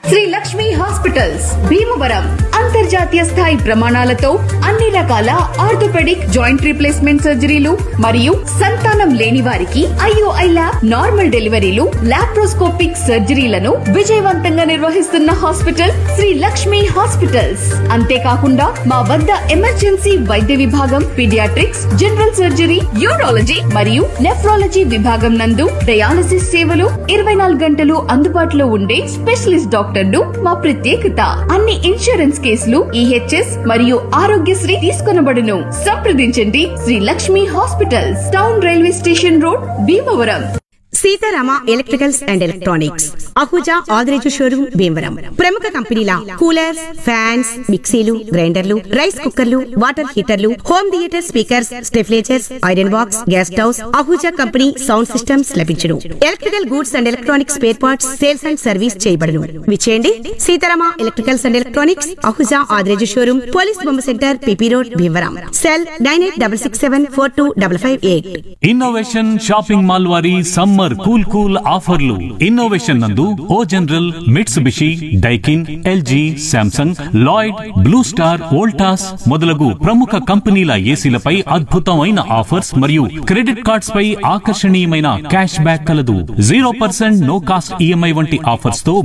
Shri Lakshmi hospitals Bhimavaram అంతర్జాతీయ స్థాయి ప్రమాణాలతో అన్ని రకాల ఆర్థోపెడిక్ జాయింట్ రీప్లేస్మెంట్ సర్జరీలు మరియు సంతానం లేని వారికి ఐఓఐ ల్యాబ్ నార్మల్ డెలివరీలు లాప్రోస్కోపిక్ సర్జరీలను విజయవంతంగా నిర్వహిస్తున్న హాస్పిటల్ శ్రీ లక్ష్మి హాస్పిటల్స్ అంతేకాకుండా మా వద్ద ఎమర్జెన్సీ వైద్య విభాగం పీడియాట్రిక్స్ జనరల్ సర్జరీ యూరాలజీ మరియు నెఫ్రాలజీ విభాగం నందు డయాలసిస్ సేవలు ఇరవై నాలుగు గంటలు అందుబాటులో ఉండే స్పెషలిస్ట్ డాక్టర్లు మా ప్రత్యేకత అన్ని ఇన్సూరెన్స్ కేసులు ఈహెచ్ఎస్ మరియు ఆరోగ్యశ్రీ తీసుకొనబడును సంప్రదించండి Sri Lakshmi hospitals town railway station road Bhimavaram Seetharama electricals and electronics Ahuja Adireju showroom Bhimavaram ప్రముఖ కంపెనీల కూలర్స్ ఫ్యాన్స్ మిక్సీలు గ్రైండర్లు రైస్ కుక్కర్లు వాటర్ హీటర్లు హోమ్ థియేటర్ స్పీకర్స్ స్టెఫ్లేజర్స్ iron box gas stoves Ahuja company sound systems లభించును electrical goods and electronics spare parts sales and service చేయబడును విచేయండి Seetharama electricals and electronics Ahuja Adireju showroom police బొమ్మ centre PP road Bhimavaram cell nine eight double six seven four two double five eight innovation shopping mall వారి summer cool cool ఆఫర్లు innovation నందు O General Mitsubishi Daikin LG Samsung Lloyd Blue Star Voltas మొదలగు ప్రముఖ కంపెనీల ఏసీలపై అద్భుతమైన offers మరియు credit cards పై ఆకర్షణీయమైన క్యాష్ బ్యాక్ కలదు zero percent no cost EMI వంటి ఆఫర్స్ తో